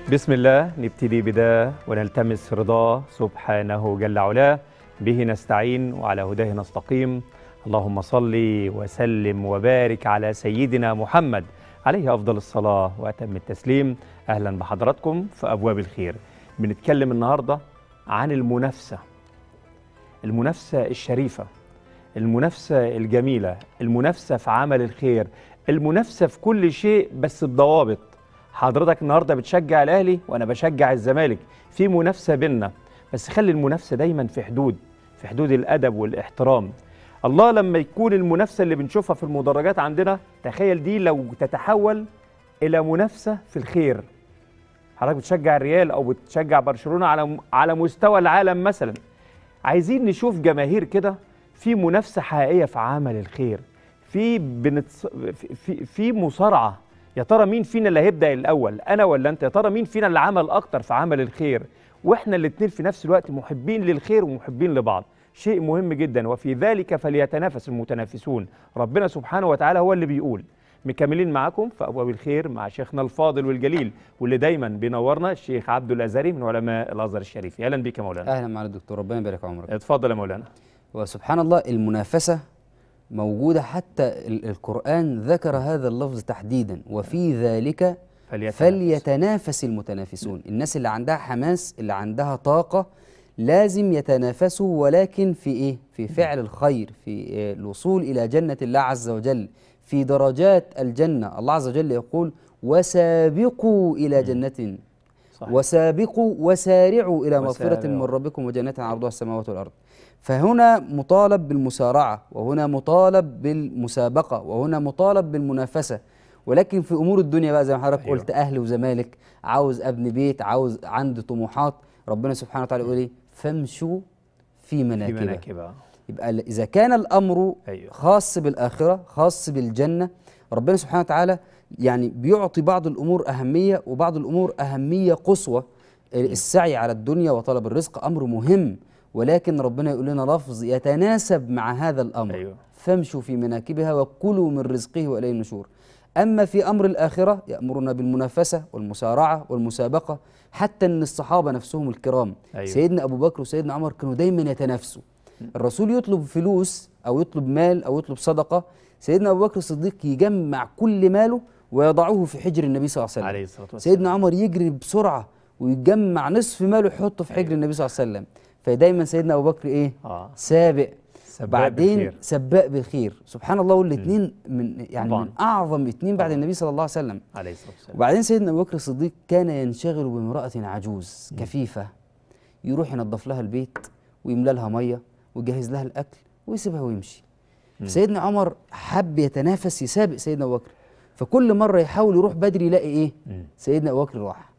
بسم الله نبتدي بده ونلتمس رضاه سبحانه جل علاه به نستعين وعلى هداه نستقيم اللهم صل وسلم وبارك على سيدنا محمد عليه افضل الصلاه واتم التسليم اهلا بحضراتكم في ابواب الخير بنتكلم النهارده عن المنافسه المنافسه الشريفه المنافسه الجميله المنافسه في عمل الخير المنافسه في كل شيء بس بضوابط حضرتك النهارده بتشجع الاهلي وانا بشجع الزمالك في منافسه بينا بس خلي المنافسه دايما في حدود في حدود الادب والاحترام الله لما يكون المنافسه اللي بنشوفها في المدرجات عندنا تخيل دي لو تتحول الى منافسه في الخير حضرتك بتشجع الريال او بتشجع برشلونه على على مستوى العالم مثلا عايزين نشوف جماهير كده في منافسه حقيقيه في عمل الخير في بنتص... في في مصارعه يا ترى مين فينا اللي هيبدا الاول انا ولا انت يا ترى مين فينا اللي عمل اكتر في عمل الخير واحنا الاثنين في نفس الوقت محبين للخير ومحبين لبعض شيء مهم جدا وفي ذلك فليتنافس المتنافسون ربنا سبحانه وتعالى هو اللي بيقول مكملين معاكم في ابواب الخير مع شيخنا الفاضل والجليل واللي دايما بينورنا الشيخ عبد الازهري من علماء الازهر الشريف اهلا بك يا مولانا اهلا معالي الدكتور ربنا يبارك عمرك اتفضل يا مولانا وسبحان الله المنافسه موجوده حتى ال- القران ذكر هذا اللفظ تحديدا وفي ذلك فليتنافس. فليتنافس المتنافسون الناس اللي عندها حماس اللي عندها طاقه لازم يتنافسوا ولكن في ايه في فعل الخير في آه، الوصول الى جنه الله عز وجل في درجات الجنه الله عز وجل يقول وسابقوا الى جنه صحيح. وسابقوا وسارعوا إلى مغفرة وسارعوا. من ربكم وجنة عرضها السماوات والأرض فهنا مطالب بالمسارعة وهنا مطالب بالمسابقة وهنا مطالب بالمنافسة ولكن في أمور الدنيا بقى زي ما حضرتك أيوة. قلت أهل وزمالك عاوز أبني بيت عاوز عندي طموحات ربنا سبحانه وتعالى يقول إيه فامشوا في في مناكبها مناكبها يبقى ل- إذا كان الأمر أيوة. خاص بالآخرة خاص بالجنة ربنا سبحانه وتعالى يعني بيعطي بعض الأمور أهمية وبعض الأمور أهمية قصوى السعي على الدنيا وطلب الرزق أمر مهم ولكن ربنا يقول لنا لفظ يتناسب مع هذا الأمر أيوة. فامشوا في مناكبها وكلوا من رزقه وإليه النشور أما في أمر الآخرة يأمرنا بالمنافسة والمسارعة والمسابقة حتى أن الصحابة نفسهم الكرام أيوة. سيدنا أبو بكر وسيدنا عمر كانوا دايما يتنافسوا الرسول يطلب فلوس أو يطلب مال أو يطلب صدقة سيدنا أبو بكر الصديق يجمع كل ماله ويضعه في حجر النبي صلى الله عليه وسلم عليه الصلاه والسلام سيدنا عمر يجري بسرعة ويجمع نصف ماله يحطه في حجر النبي صلى الله عليه وسلم فدايما سيدنا أبو بكر إيه اه سابق سباق بعدين بالخير. سباق بالخير سبحان الله والاثنين من يعني طبعاً. من اعظم اثنين بعد النبي صلى الله عليه وسلم عليه الصلاه والسلام وبعدين سيدنا ابو بكر الصديق كان ينشغل بامراه عجوز كفيفه يروح ينظف لها البيت ويملى لها ميه ويجهز لها الاكل ويسيبها ويمشي سيدنا عمر حب يتنافس يسابق سيدنا ابو بكر فكل مره يحاول يروح بدري يلاقي ايه مم. سيدنا ابو بكر راح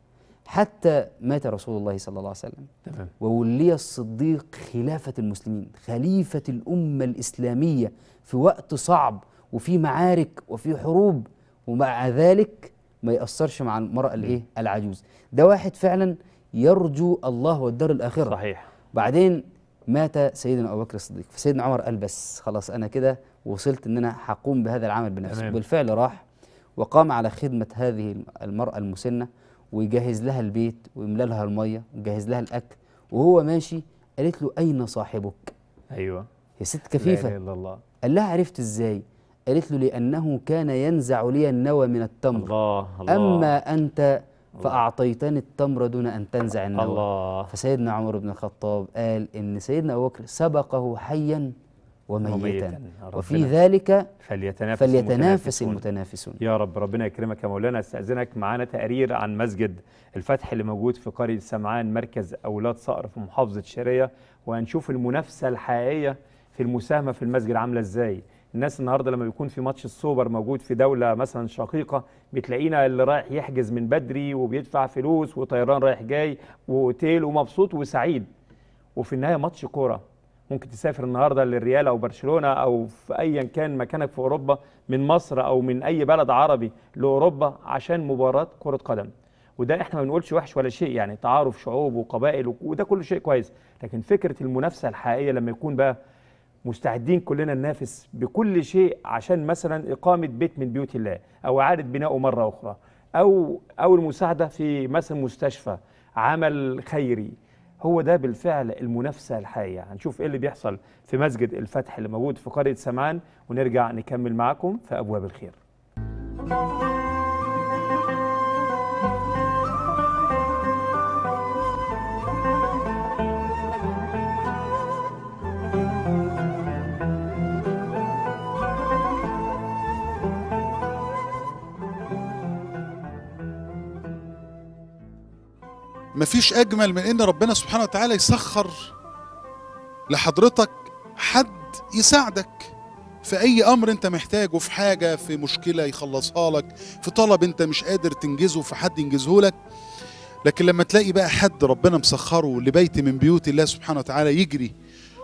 حتى مات رسول الله صلى الله عليه وسلم تمام وولي الصديق خلافة المسلمين خليفة الأمة الإسلامية في وقت صعب وفي معارك وفي حروب ومع ذلك ما يأثرش مع المرأة الإيه العجوز ده واحد فعلا يرجو الله والدار الآخرة صحيح بعدين مات سيدنا أبو بكر الصديق فسيدنا عمر قال بس خلاص أنا كده وصلت إن أنا هقوم بهذا العمل بنفسي تمام. بالفعل راح وقام على خدمة هذه المرأة المسنة ويجهز لها البيت ويملى لها المية ويجهز لها الأكل وهو ماشي قالت له أين صاحبك؟ ايوه هي ست لا كفيفة اله الا الله قال لها عرفت إزاي؟ قالت له لأنه كان ينزع لي النوى من التمر الله الله أما أنت فأعطيتني التمر دون أن تنزع النوى الله فسيدنا عمر بن الخطاب قال ان سيدنا ابو بكر سبقه حيا وميتا وميتاً. وفي ربنا ذلك فليتنافس فليتنافس المتنافسون. المتنافسون يا رب ربنا يكرمك يا مولانا استاذنك معانا تقرير عن مسجد الفتح اللي موجود في قريه سمعان مركز اولاد صقر في محافظه الشرقيه وهنشوف المنافسه الحقيقيه في المساهمه في المسجد عامله ازاي الناس النهارده لما بيكون في ماتش السوبر موجود في دوله مثلا شقيقه بتلاقينا اللي رايح يحجز من بدري وبيدفع فلوس وطيران رايح جاي واوتيل ومبسوط وسعيد وفي النهايه ماتش كوره ممكن تسافر النهارده للريال او برشلونه او في ايا كان مكانك في اوروبا من مصر او من اي بلد عربي لاوروبا عشان مباراه كره قدم وده احنا ما بنقولش وحش ولا شيء يعني تعارف شعوب وقبائل و- وده كله شيء كويس لكن فكره المنافسه الحقيقيه لما يكون بقى مستعدين كلنا ننافس بكل شيء عشان مثلا إقامة بيت من بيوت الله أو إعادة بنائه مرة أخرى او او المساعده في مثلا مستشفى عمل خيري هو ده بالفعل المنافسه الحقيقيه هنشوف ايه اللي بيحصل في مسجد الفتح اللي موجود في قريه سمعان ونرجع نكمل معاكم في ابواب الخير مفيش اجمل من ان ربنا سبحانه وتعالى يسخر لحضرتك حد يساعدك في اي امر انت محتاجه في حاجه في مشكله يخلصها لك في طلب انت مش قادر تنجزه في حد ينجزه لك لكن لما تلاقي بقى حد ربنا مسخره لبيت من بيوت الله سبحانه وتعالى يجري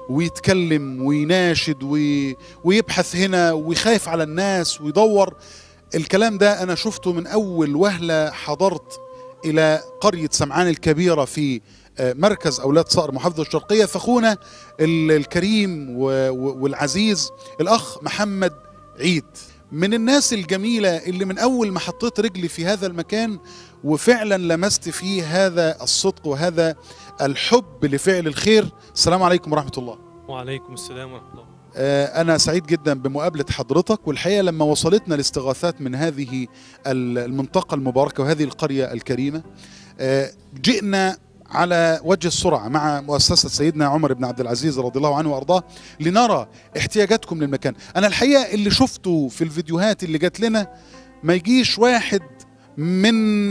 ويتكلم ويناشد وي... ويبحث هنا ويخاف على الناس ويدور الكلام ده انا شفته من اول وهله حضرت الى قريه سمعان الكبيره في آه، مركز اولاد صقر محافظه الشرقيه فاخونا ال- الكريم و- و- والعزيز الاخ محمد عيد من الناس الجميله اللي من اول ما حطيت رجلي في هذا المكان وفعلا لمست فيه هذا الصدق وهذا الحب لفعل الخير السلام عليكم ورحمه الله وعليكم السلام ورحمة الله آه، أنا سعيد جدا بمقابلة حضرتك والحقيقة لما وصلتنا الاستغاثات من هذه ال- المنطقة المباركة وهذه القرية الكريمة آه، جئنا على وجه السرعة مع مؤسسة سيدنا عمر بن عبد العزيز رضي الله عنه وأرضاه لنرى احتياجاتكم للمكان أنا الحقيقة اللي شفته في الفيديوهات اللي جات لنا ما يجيش واحد من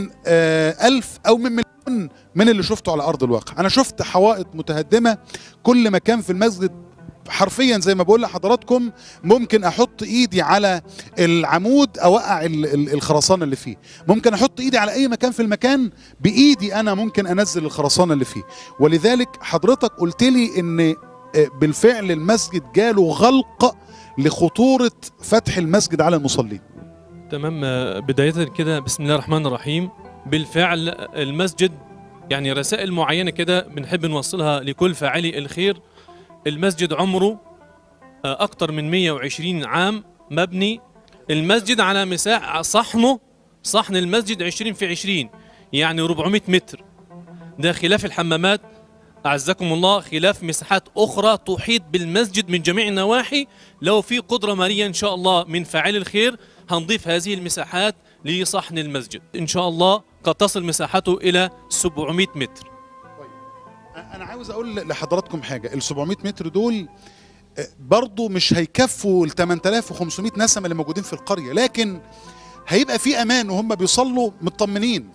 آه، ألف أو من مليون من اللي شفته على أرض الواقع أنا شفت حوائط متهدمة كل مكان في المسجد حرفيا زي ما بقول لحضراتكم ممكن احط ايدي على العمود اوقع ال- ال- الخرسانه اللي فيه ممكن احط ايدي على اي مكان في المكان بايدي انا ممكن انزل الخرسانه اللي فيه ولذلك حضرتك قلت لي ان آه، بالفعل المسجد جاله غلق لخطوره فتح المسجد على المصلين تمام آه، بداية كده بسم الله الرحمن الرحيم بالفعل المسجد يعني رسائل معينة كده بنحب نوصلها لكل فاعلي الخير المسجد عمره آه، أكتر من 120 عام مبني المسجد على مساحة صحنه صحن المسجد 20 في 20 يعني 400 متر ده خلاف الحمامات أعزكم الله خلاف مساحات أخرى تحيط بالمسجد من جميع النواحي لو في قدرة مالية إن شاء الله من فاعل الخير هنضيف هذه المساحات لصحن المسجد إن شاء الله قد تصل مساحته إلى 700 متر انا عاوز اقول لحضراتكم حاجه ال 700 متر دول آه، برضو مش هيكفوا ال 8500 نسمه اللي موجودين في القريه لكن هيبقى في امان وهم بيصلوا مطمنين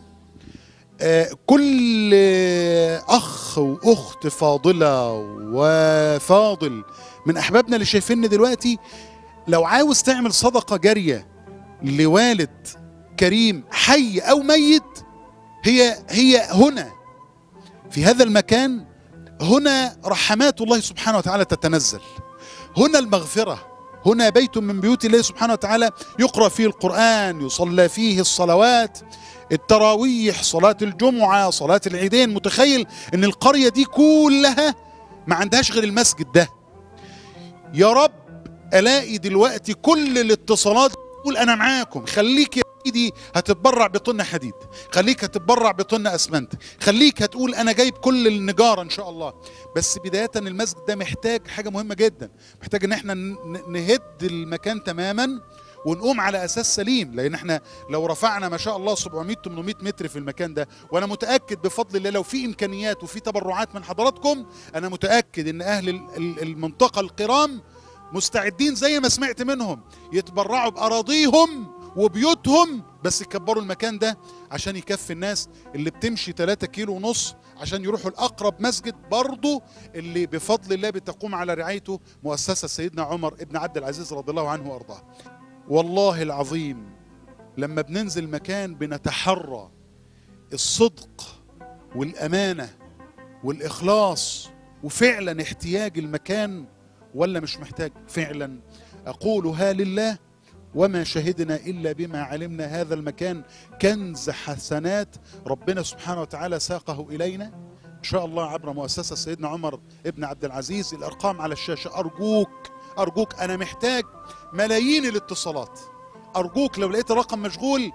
آه، كل آه، اخ واخت فاضله وفاضل من احبابنا اللي شايفيني دلوقتي لو عاوز تعمل صدقه جاريه لوالد كريم حي او ميت هي هي هنا في هذا المكان هنا رحمات الله سبحانه وتعالى تتنزل هنا المغفرة هنا بيت من بيوت الله سبحانه وتعالى يقرأ فيه القرآن يصلى فيه الصلوات التراويح صلاة الجمعة صلاة العيدين متخيل ان القرية دي كلها ما عندهاش غير المسجد ده يا رب الاقي دلوقتي كل الاتصالات تقول انا معاكم خليك يا ايدي هتتبرع بطن حديد خليك هتتبرع بطن اسمنت خليك هتقول انا جايب كل النجاره ان شاء الله بس بدايه المسجد ده محتاج حاجه مهمه جدا محتاج ان احنا ن- نهد المكان تماما ونقوم على اساس سليم لان احنا لو رفعنا ما شاء الله 700 800 متر في المكان ده وانا متاكد بفضل الله لو في امكانيات وفي تبرعات من حضراتكم انا متاكد ان اهل ال- ال- المنطقه القرام مستعدين زي ما سمعت منهم يتبرعوا باراضيهم وبيوتهم بس يكبروا المكان ده عشان يكفي الناس اللي بتمشي 3 كيلو ونص عشان يروحوا الأقرب مسجد برضه اللي بفضل الله بتقوم على رعايته مؤسسة سيدنا عمر ابن عبد العزيز رضي الله عنه وأرضاه والله العظيم لما بننزل مكان بنتحرى الصدق والأمانة والإخلاص وفعلا احتياج المكان ولا مش محتاج فعلا أقولها لله وما شهدنا إلا بما علمنا هذا المكان كنز حسنات ربنا سبحانه وتعالى ساقه إلينا إن شاء الله عبر مؤسسة سيدنا عمر ابن عبد العزيز الأرقام على الشاشة أرجوك أرجوك أنا محتاج ملايين الاتصالات أرجوك لو لقيت الرقم مشغول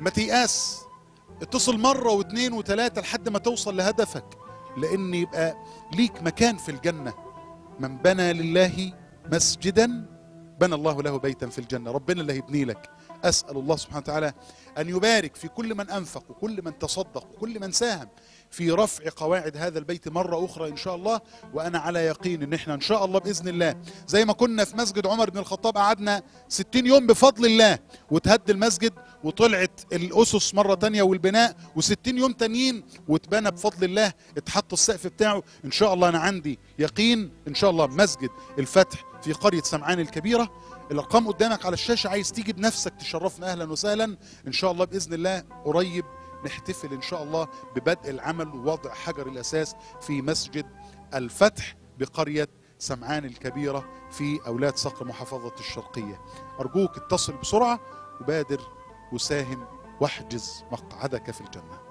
ما تيأس اتصل مرة واثنين وثلاثة لحد ما توصل لهدفك لأن يبقى ليك مكان في الجنة من بنى لله مسجدا بنى الله له بيتا في الجنة ربنا اللي هيبني لك أسأل الله سبحانه وتعالى أن يبارك في كل من أنفق وكل من تصدق وكل من ساهم في رفع قواعد هذا البيت مرة أخرى إن شاء الله وأنا على يقين إن إحنا إن شاء الله بإذن الله زي ما كنا في مسجد عمر بن الخطاب قعدنا 60 يوم بفضل الله وتهد المسجد وطلعت الأسس مرة تانية والبناء و60 يوم تانيين واتبنى بفضل الله اتحط السقف بتاعه إن شاء الله أنا عندي يقين إن شاء الله مسجد الفتح في قرية سمعان الكبيرة الأرقام قدامك على الشاشة عايز تيجي بنفسك تشرفنا أهلا وسهلا إن شاء الله بإذن الله قريب نحتفل إن شاء الله ببدء العمل ووضع حجر الأساس في مسجد الفتح بقرية سمعان الكبيرة في أولاد صقر محافظة الشرقية أرجوك اتصل بسرعة وبادر وساهم واحجز مقعدك في الجنة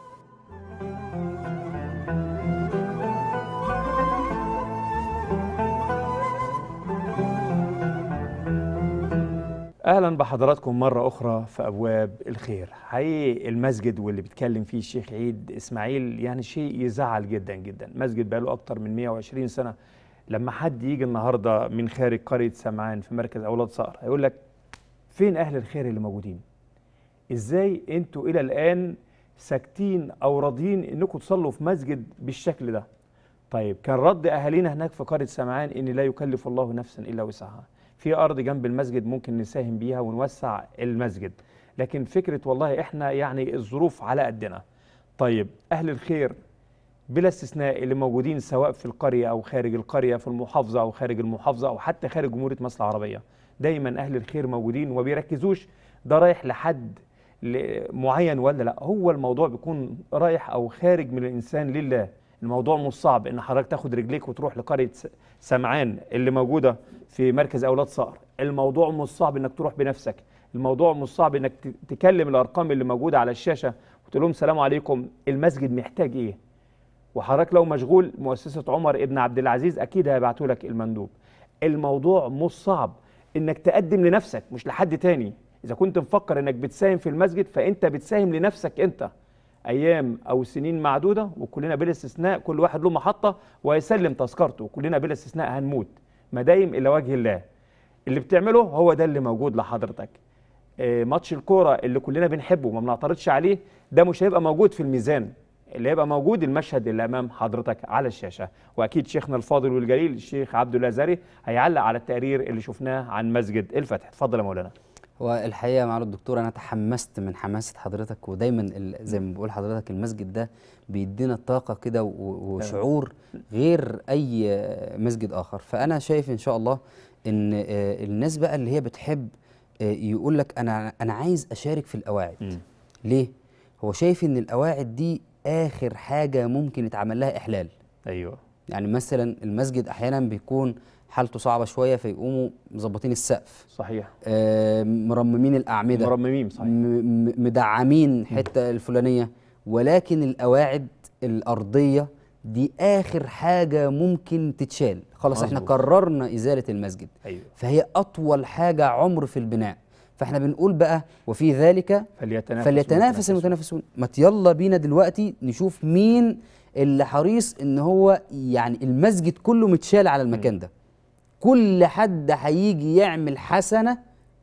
اهلا بحضراتكم مره اخرى في ابواب الخير حقيقي المسجد واللي بيتكلم فيه الشيخ عيد اسماعيل يعني شيء يزعل جدا جدا مسجد بقاله اكتر من 120 سنه لما حد يجي النهارده من خارج قريه سمعان في مركز اولاد صقر هيقول لك فين اهل الخير اللي موجودين ازاي انتوا الى الان ساكتين او راضيين انكم تصلوا في مسجد بالشكل ده طيب كان رد اهالينا هناك في قريه سمعان ان لا يكلف الله نفسا الا وسعها في ارض جنب المسجد ممكن نساهم بيها ونوسع المسجد لكن فكره والله احنا يعني الظروف على قدنا طيب اهل الخير بلا استثناء اللي موجودين سواء في القريه او خارج القريه في المحافظه او خارج المحافظه او حتى خارج جمهوريه مصر العربيه دايما اهل الخير موجودين وما بيركزوش ده رايح لحد ل- معين ولا لا هو الموضوع بيكون رايح او خارج من الانسان لله الموضوع مش صعب ان حضرتك تاخد رجليك وتروح لقريه س- سمعان اللي موجوده في مركز اولاد صقر الموضوع مش صعب انك تروح بنفسك الموضوع مش صعب انك ت- تكلم الارقام اللي موجوده على الشاشه وتقول لهم سلام عليكم المسجد محتاج ايه وحضرتك لو مشغول مؤسسه عمر ابن عبد العزيز اكيد هيبعتوا لك المندوب الموضوع مش صعب انك تقدم لنفسك مش لحد تاني اذا كنت مفكر انك بتساهم في المسجد فانت بتساهم لنفسك انت ايام او سنين معدوده وكلنا بلا استثناء كل واحد له محطه ويسلم تذكرته وكلنا بلا استثناء هنموت مدايم الى وجه الله اللي بتعمله هو ده اللي موجود لحضرتك آه، ماتش الكوره اللي كلنا بنحبه وما بنعترضش عليه ده مش هيبقى موجود في الميزان اللي هيبقى موجود المشهد اللي امام حضرتك على الشاشه واكيد شيخنا الفاضل والجليل الشيخ عبد الله زاري هيعلق على التقرير اللي شفناه عن مسجد الفتح اتفضل يا مولانا هو الحقيقه معالي الدكتور انا تحمست من حماسه حضرتك ودايما ال- زي ما بقول حضرتك المسجد ده بيدينا طاقه كده و- وشعور غير اي آه، مسجد اخر فانا شايف ان شاء الله ان آه، الناس بقى اللي هي بتحب آه، يقول لك انا انا عايز اشارك في القواعد مم. ليه هو شايف ان القواعد دي اخر حاجه ممكن يتعمل لها احلال ايوه يعني مثلا المسجد احيانا بيكون حالته صعبه شويه فيقوموا مظبطين السقف صحيح آه، مرممين الاعمده مرممين صحيح م- م- مدعمين حته الفلانيه ولكن القواعد الارضيه دي اخر حاجه ممكن تتشال خلاص احنا مظبوط. قررنا ازاله المسجد ايوه فهي اطول حاجه عمر في البناء فاحنا بنقول بقى وفي ذلك فليتنافس فليتنافس المتنافسون ما يلا بينا دلوقتي نشوف مين اللي حريص ان هو يعني المسجد كله متشال على المكان ده كل حد هيجي يعمل حسنه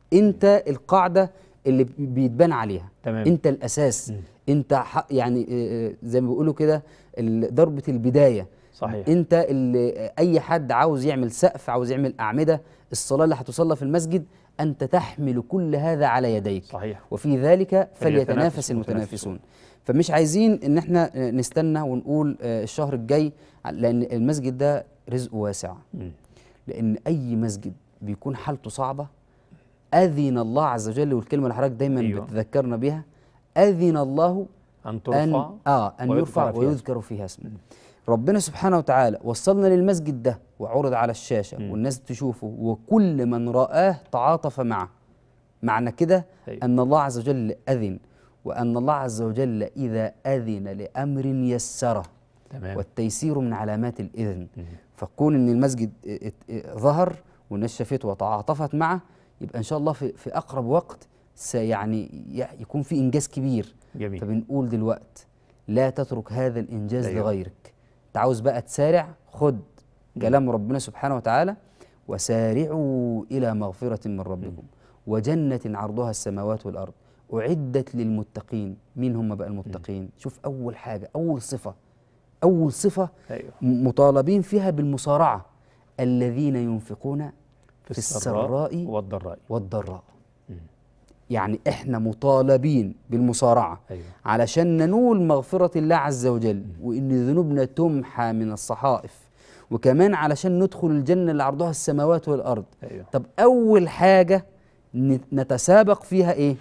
انت القاعده اللي بيتبان عليها تمام. انت الاساس انت ح- يعني آه، آه، زي ما بيقولوا كده ال- ضربه البدايه صحيح انت اللي اي حد عاوز يعمل سقف عاوز يعمل اعمده الصلاه اللي هتصلى في المسجد انت تحمل كل هذا على يديك صحيح وفي ذلك فليتنافس فليتنافس المتنافسون فمش عايزين ان احنا آه، نستنى ونقول آه، الشهر الجاي لان المسجد ده رزقه واسع مم. لان اي مسجد بيكون حالته صعبه اذن الله عز وجل والكلمه اللي حضرتك دايما أيوة. أيوة. بتذكرنا بيها اذن الله ان ترفع أن آه أن ويذكر يرفع فيها ويذكر فيها اسمه ربنا سبحانه وتعالى وصلنا للمسجد ده وعرض على الشاشة مم. والناس تشوفه وكل من رآه تعاطف معه معنى كده أيوة. أن الله عز وجل أذن وأن الله عز وجل إذا أذن لأمر يسره تمام والتيسير من علامات الإذن مم. فكون ان المسجد ات- ات- ظهر والناس شافته وتعاطفت معه يبقى ان شاء الله في, في اقرب وقت سيعني ي- يكون في انجاز كبير جميل فبنقول دلوقت لا تترك هذا الانجاز أيوة. لغيرك انت عاوز بقى تسارع خد كلام ربنا سبحانه وتعالى وسارعوا الى مغفره من ربكم وجنه عرضها السماوات والارض اعدت للمتقين مين هم بقى المتقين شوف اول حاجه اول صفه اول صفه ايوه م- مطالبين فيها بالمصارعه الذين ينفقون في السراء والضراء والضراء يعني احنا مطالبين بالمصارعه ايوه علشان ننول مغفرة الله عز وجل وإن ذنوبنا تمحى من الصحائف وكمان علشان ندخل الجنة اللي عرضها السماوات والأرض ايوه طب أول حاجة ن- نتسابق فيها إيه؟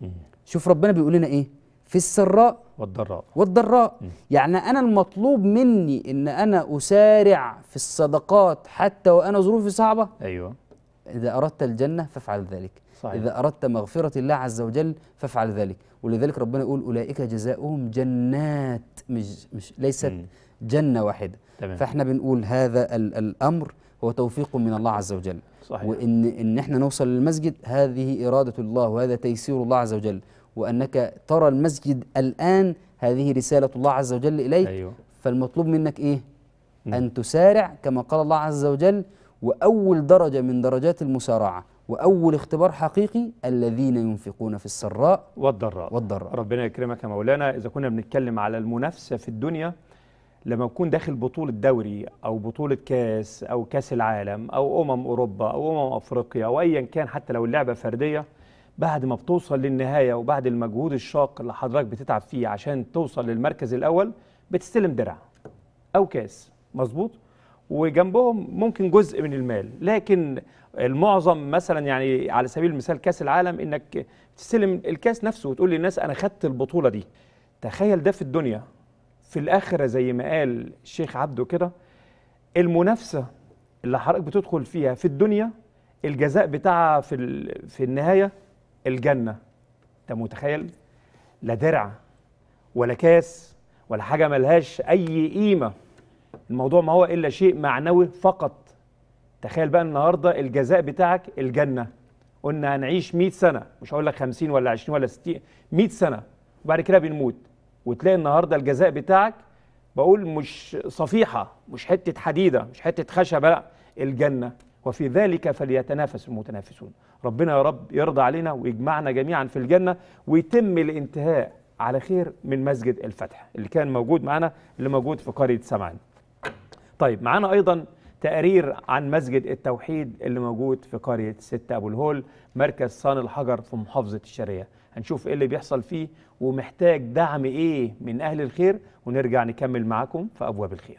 شوف ربنا بيقول لنا إيه؟ في السراء والضراء والضراء يعني أنا المطلوب مني إن أنا أسارع في الصدقات حتى وأنا ظروفي صعبة ايوه إذا أردت الجنة فافعل ذلك صحيح. إذا أردت مغفرة الله عز وجل فافعل ذلك ولذلك ربنا يقول أولئك جزاؤهم جنات مش, مش ليست مم. جنة واحدة تمام. فاحنا بنقول هذا ال الأمر هو توفيق من الله عز وجل صحيح. وإن إن احنا نوصل للمسجد هذه إرادة الله وهذا تيسير الله عز وجل وأنك ترى المسجد الآن هذه رسالة الله عز وجل إليك ايوه فالمطلوب منك ايه ان تسارع كما قال الله عز وجل واول درجه من درجات المسارعه واول اختبار حقيقي الذين ينفقون في السراء والضراء والضراء ربنا يكرمك يا مولانا اذا كنا بنتكلم على المنافسه في الدنيا لما تكون داخل بطوله دوري او بطوله كاس او كاس العالم او امم اوروبا او امم افريقيا او ايا كان حتى لو اللعبه فرديه بعد ما بتوصل للنهايه وبعد المجهود الشاق اللي حضرتك بتتعب فيه عشان توصل للمركز الاول بتستلم درع او كاس مظبوط وجنبهم ممكن جزء من المال لكن المعظم مثلا يعني على سبيل المثال كاس العالم انك تستلم الكاس نفسه وتقول للناس انا خدت البطوله دي تخيل ده في الدنيا في الاخره زي ما قال الشيخ عبده كده المنافسه اللي حضرتك بتدخل فيها في الدنيا الجزاء بتاعها في ال- في النهايه الجنه انت متخيل لا درع ولا كاس ولا حاجه ملهاش اي قيمه الموضوع ما هو الا شيء معنوي فقط تخيل بقى النهارده الجزاء بتاعك الجنه قلنا هنعيش 100 سنه مش هقول لك 50 ولا 20 ولا 60 100 سنه وبعد كده بنموت وتلاقي النهارده الجزاء بتاعك بقول مش صفيحه مش حته حديده مش حته خشبه لا الجنه وفي ذلك فليتنافس المتنافسون ربنا يا رب يرضى علينا ويجمعنا جميعا في الجنه ويتم الانتهاء على خير من مسجد الفتح اللي كان موجود معنا اللي موجود في قريه سمعان طيب معانا ايضا تقرير عن مسجد التوحيد اللي موجود في قريه ستة ابو الهول مركز صان الحجر في محافظه الشرقيه هنشوف ايه اللي بيحصل فيه ومحتاج دعم ايه من اهل الخير ونرجع نكمل معاكم في ابواب الخير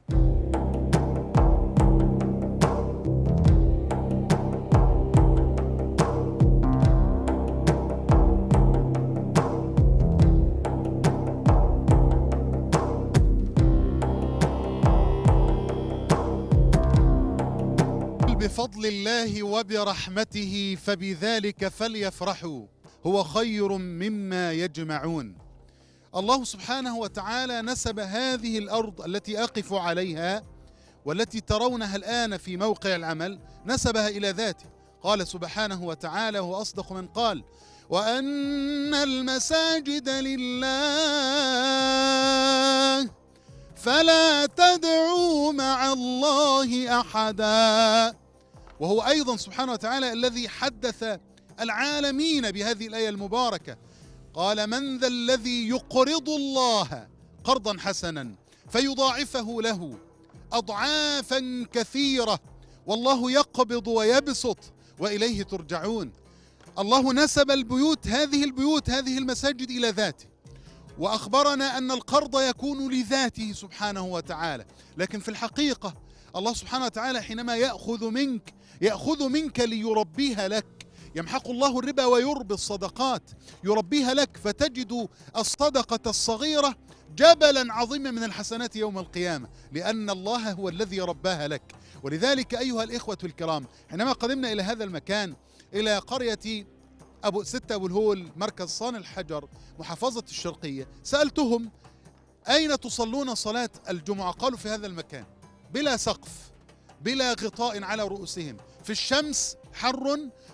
بفضل الله وبرحمته فبذلك فليفرحوا هو خير مما يجمعون الله سبحانه وتعالى نسب هذه الارض التي اقف عليها والتي ترونها الان في موقع العمل نسبها الى ذاته قال سبحانه وتعالى وهو اصدق من قال وان المساجد لله فلا تدعوا مع الله احدا وهو ايضا سبحانه وتعالى الذي حدث العالمين بهذه الايه المباركه قال من ذا الذي يقرض الله قرضا حسنا فيضاعفه له اضعافا كثيره والله يقبض ويبسط واليه ترجعون الله نسب البيوت هذه البيوت هذه المساجد الى ذاته واخبرنا ان القرض يكون لذاته سبحانه وتعالى لكن في الحقيقه الله سبحانه وتعالى حينما ياخذ منك ياخذ منك ليربيها لك يمحق الله الربا ويربي الصدقات يربيها لك فتجد الصدقه الصغيره جبلا عظيما من الحسنات يوم القيامه لان الله هو الذي رباها لك ولذلك ايها الاخوه الكرام حينما قدمنا الى هذا المكان الى قريه أبو ستة أبو الهول مركز صان الحجر محافظة الشرقية سألتهم أين تصلون صلاة الجمعة قالوا في هذا المكان بلا سقف بلا غطاء على رؤوسهم في الشمس حر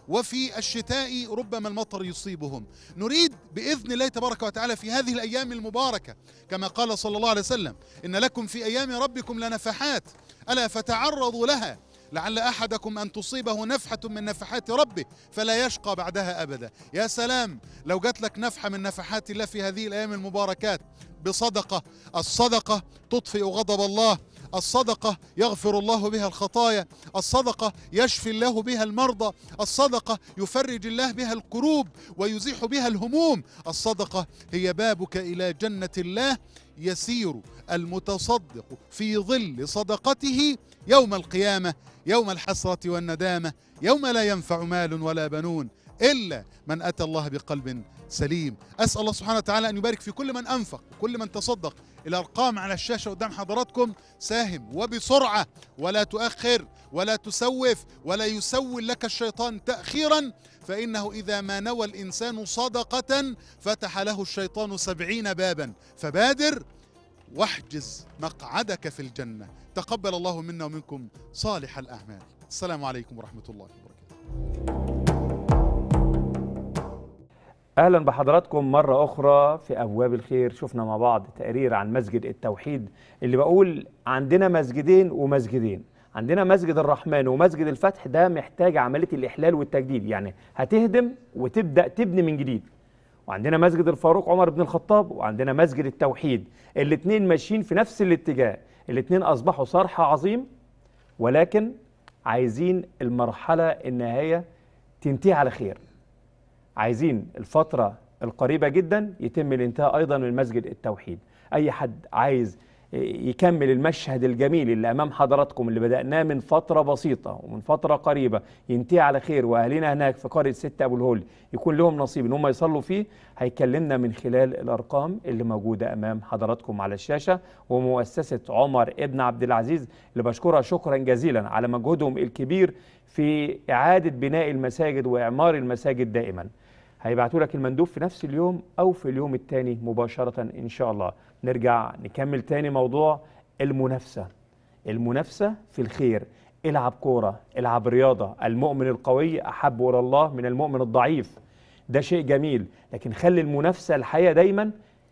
وفي الشتاء ربما المطر يصيبهم نريد باذن الله تبارك وتعالى في هذه الايام المباركه كما قال صلى الله عليه وسلم ان لكم في ايام ربكم لنفحات الا فتعرضوا لها لعل احدكم ان تصيبه نفحه من نفحات ربه فلا يشقى بعدها ابدا يا سلام لو جات لك نفحه من نفحات الله في هذه الايام المباركات بصدقه الصدقه تطفئ غضب الله الصدقه يغفر الله بها الخطايا الصدقه يشفي الله بها المرضى الصدقه يفرج الله بها الكروب ويزيح بها الهموم الصدقه هي بابك الى جنه الله يسير المتصدق في ظل صدقته يوم القيامه يوم الحسره والندامه يوم لا ينفع مال ولا بنون الا من اتى الله بقلب سليم اسال الله سبحانه وتعالى ان يبارك في كل من انفق وكل من تصدق الارقام على الشاشه قدام حضراتكم ساهم وبسرعه ولا تؤخر ولا تسوف ولا يسول لك الشيطان تاخيرا فانه اذا ما نوى الانسان صدقه فتح له الشيطان سبعين بابا فبادر واحجز مقعدك في الجنه تقبل الله منا ومنكم صالح الاعمال السلام عليكم ورحمه الله وبركاته اهلا بحضراتكم مره اخرى في ابواب الخير شفنا مع بعض تقرير عن مسجد التوحيد اللي بقول عندنا مسجدين ومسجدين عندنا مسجد الرحمن ومسجد الفتح ده محتاج عمليه الاحلال والتجديد يعني هتهدم وتبدا تبني من جديد وعندنا مسجد الفاروق عمر بن الخطاب وعندنا مسجد التوحيد الاثنين ماشيين في نفس الاتجاه الاثنين اصبحوا صرح عظيم ولكن عايزين المرحله النهايه تنتهي على خير عايزين الفترة القريبة جدا يتم الانتهاء أيضا من مسجد التوحيد أي حد عايز يكمل المشهد الجميل اللي أمام حضراتكم اللي بدأناه من فترة بسيطة ومن فترة قريبة ينتهي على خير وأهلنا هناك في قرية ست أبو الهول يكون لهم نصيب إن هم يصلوا فيه هيكلمنا من خلال الأرقام اللي موجودة أمام حضراتكم على الشاشة ومؤسسة عمر ابن عبد العزيز اللي بشكرها شكرا جزيلا على مجهودهم الكبير في إعادة بناء المساجد وإعمار المساجد دائما هيبعتوا لك المندوب في نفس اليوم او في اليوم الثاني مباشره ان شاء الله نرجع نكمل تاني موضوع المنافسه المنافسه في الخير العب كوره العب رياضه المؤمن القوي احب الى الله من المؤمن الضعيف ده شيء جميل لكن خلي المنافسه الحقيقه دايما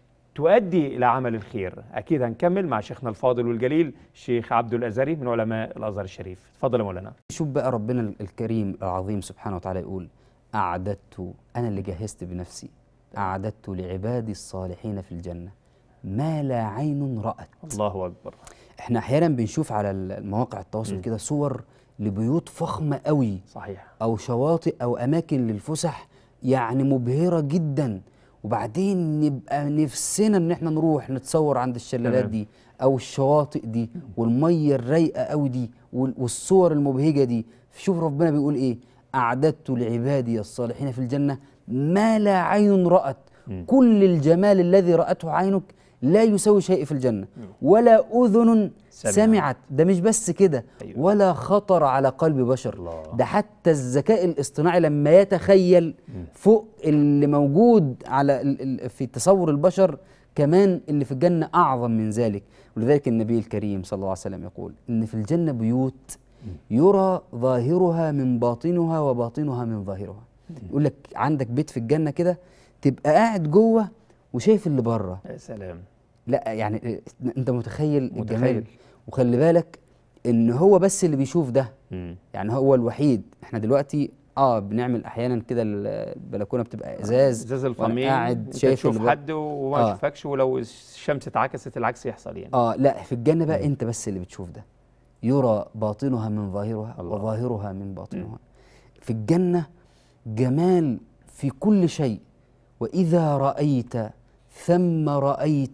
تؤدي الى عمل الخير اكيد هنكمل مع شيخنا الفاضل والجليل الشيخ عبد الازهري من علماء الازهر الشريف اتفضل يا مولانا شوف بقى ربنا الكريم العظيم سبحانه وتعالى يقول أعددت أنا اللي جهزت بنفسي أعددت لعبادي الصالحين في الجنة ما لا عين رأت الله اكبر احنا أحيانا بنشوف على المواقع التواصل كده صور لبيوت فخمة قوي صحيح أو شواطئ أو أماكن للفسح يعني مبهرة جدا وبعدين نبقى نفسنا ان احنا نروح نتصور عند الشلالات تمام. دي او الشواطئ دي والميه الرايقه قوي دي وال- والصور المبهجه دي شوف ربنا بيقول ايه اعددت لعبادي الصالحين في الجنه ما لا عين رات كل الجمال الذي راته عينك لا يساوي شيء في الجنه ولا اذن سمعت. سمعت ده مش بس كده أيوة. ولا خطر على قلب بشر الله. ده حتى الذكاء الاصطناعي لما يتخيل فوق اللي موجود على ال- ال- في تصور البشر كمان اللي في الجنة أعظم من ذلك ولذلك النبي الكريم صلى الله عليه وسلم يقول إن في الجنة بيوت يرى ظاهرها من باطنها وباطنها من ظاهرها يقول لك عندك بيت في الجنة كده تبقى قاعد جوه وشايف اللي بره يا سلام لا يعني انت متخيل, متخيل. الجمال وخلي بالك ان هو بس اللي بيشوف ده مم. يعني هو الوحيد احنا دلوقتي اه بنعمل احيانا كده البلكونه بتبقى ازاز ازاز وأنا الفمين قاعد انت شايف تشوف اللي بره. حد وما آه. يشوفكش ولو الشمس اتعكست العكس يحصل يعني اه لا في الجنه بقى انت بس اللي بتشوف ده يرى باطنها من ظاهرها الله. وظاهرها من باطنها في الجنه جمال في كل شيء واذا رايت ثم رايت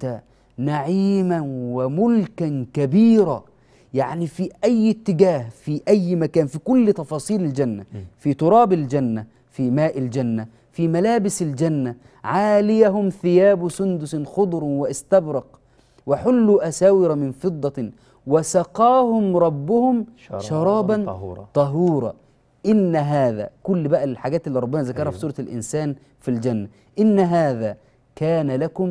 نعيما وملكا كبيرا يعني في اي اتجاه في اي مكان في كل تفاصيل الجنه في تراب الجنه في ماء الجنه في ملابس الجنه عاليهم ثياب سندس خضر واستبرق وحلوا اساور من فضه وسقاهم ربهم شراباً شرابا طهورا. طهورا ان هذا كل بقى الحاجات اللي ربنا ذكرها في سوره الانسان في الجنه ان هذا كان لكم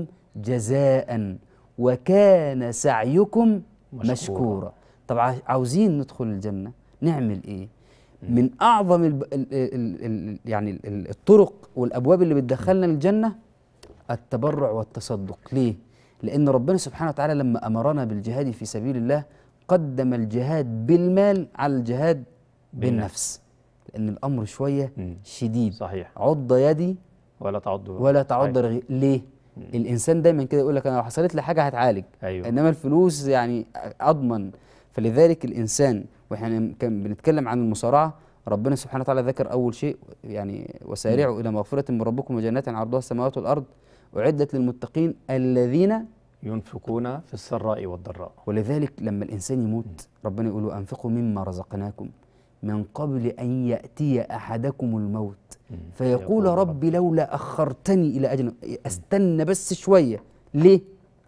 جزاء وكان سعيكم مشكورا. مشكورا طب عا- عاوزين ندخل الجنه نعمل ايه من اعظم الب... ال... ال... ال... يعني ال- الطرق والابواب اللي بتدخلنا للجنه التبرع والتصدق ليه لان ربنا سبحانه وتعالى لما امرنا بالجهاد في سبيل الله قدم الجهاد بالمال على الجهاد بالنفس لان الامر شويه مم. شديد صحيح عض يدي ولا تعض ولا تعض رغي ليه الانسان دايما كده يقول لك انا لو حصلت لي حاجه هتعالج ايوه انما الفلوس يعني اضمن فلذلك الانسان واحنا كان بنتكلم عن المصارعه ربنا سبحانه وتعالى ذكر اول شيء يعني وسارعوا الى مغفره من ربكم وجنات عرضها السماوات والارض اعدت للمتقين الذين ينفقون في السراء والضراء ولذلك لما الانسان يموت ربنا يقول له انفقوا مما رزقناكم من قبل ان ياتي احدكم الموت فيقول يقول ربي لولا اخرتني الى اجل استنى بس شويه ليه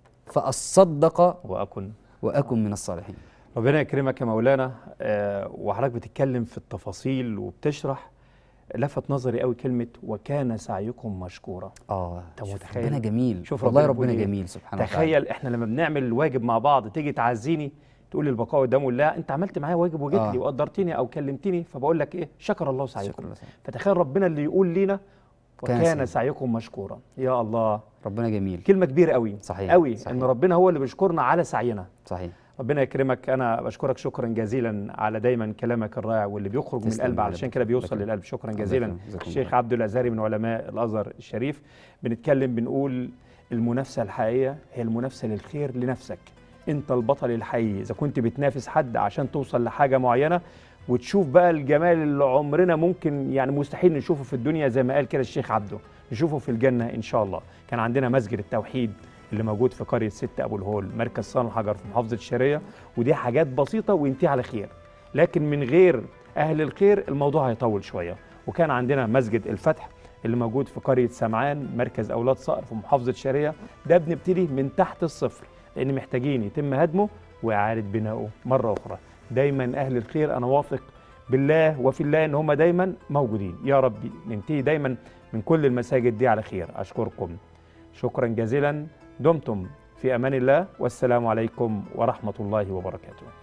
فاصدق واكن واكن من الصالحين ربنا يكرمك يا مولانا آه، وحضرتك بتتكلم في التفاصيل وبتشرح لفت نظري قوي كلمه وكان سعيكم مشكورا اه أنت شوف متخيل؟ ربنا جميل شوف والله ربنا ربنا بيقول إيه؟ جميل سبحانه وتعالى تخيل احنا لما بنعمل الواجب مع بعض تيجي تعزيني تقول لي البقاء قدام الله انت عملت معايا واجب وجيت آه. لي وقدرتني او كلمتني فبقول لك ايه شكر الله شكرا سعيكم لله. فتخيل ربنا اللي يقول لينا كان وكان سعي. سعيكم مشكورا يا الله ربنا جميل كلمه كبيره قوي صحيح، قوي صحيح. ان ربنا هو اللي بيشكرنا على سعينا صحيح ربنا يكرمك انا بشكرك شكرا جزيلا على دايما كلامك الرائع واللي بيخرج من تسلم القلب يا علشان رب. كده بيوصل الله للقلب شكرا الله جزيلا يكرمك. جزاكم الشيخ الله. عبد الازهري من علماء الازهر الشريف بنتكلم بنقول المنافسه الحقيقيه هي المنافسه للخير لنفسك انت البطل الحقيقي اذا كنت بتنافس حد عشان توصل لحاجه معينه وتشوف بقى الجمال اللي عمرنا ممكن يعني مستحيل نشوفه في الدنيا زي ما قال كده الشيخ عبده نشوفه في الجنه ان شاء الله كان عندنا مسجد التوحيد اللي موجود في قريه ست ابو الهول مركز صان الحجر في محافظه الشرقيه ودي حاجات بسيطه وينتهي على خير لكن من غير اهل الخير الموضوع هيطول شويه وكان عندنا مسجد الفتح اللي موجود في قريه سمعان مركز اولاد صقر في محافظه الشرقيه ده بنبتدي من تحت الصفر لان محتاجين يتم هدمه واعاده بنائه مره اخرى دايما اهل الخير انا واثق بالله وفي الله ان هم دايما موجودين يا رب ننتهي دايما من كل المساجد دي على خير اشكركم شكرا جزيلا دمتم في امان الله والسلام عليكم ورحمه الله وبركاته